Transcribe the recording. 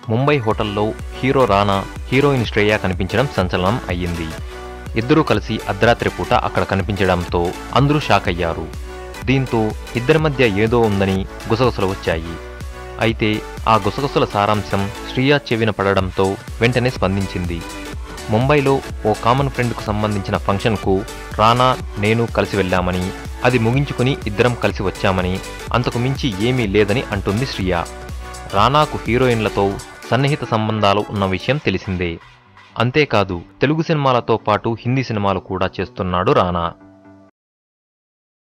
ముంబై హోటల్లో హీరో రానా హీరోయిన్ శ్రేయ కనిపించడం సంచలనం అయ్యింది ఇద్దరూ కలిసి అర్ధరాత్రి పూట అక్కడ కనిపించడంతో అందరూ షాక్ అయ్యారు దీంతో ఇద్దరి మధ్య ఏదో ఉందని గుసగుసలు వచ్చాయి అయితే ఆ గుసగుసల సారాంశం శ్రియా చెవిన పడడంతో వెంటనే స్పందించింది ముంబైలో ఓ కామన్ ఫ్రెండ్కు సంబంధించిన ఫంక్షన్కు రానా నేను కలిసి వెళ్ళామని అది ముగించుకుని ఇద్దరం కలిసి వచ్చామని అంతకు మించి ఏమీ లేదని అంటుంది శ్రియా రానాకు హీరోయిన్లతో సన్నిహిత సంబంధాలు ఉన్న విషయం తెలిసిందే అంతేకాదు తెలుగు సినిమాలతో పాటు హిందీ సినిమాలు కూడా చేస్తున్నాడు రానా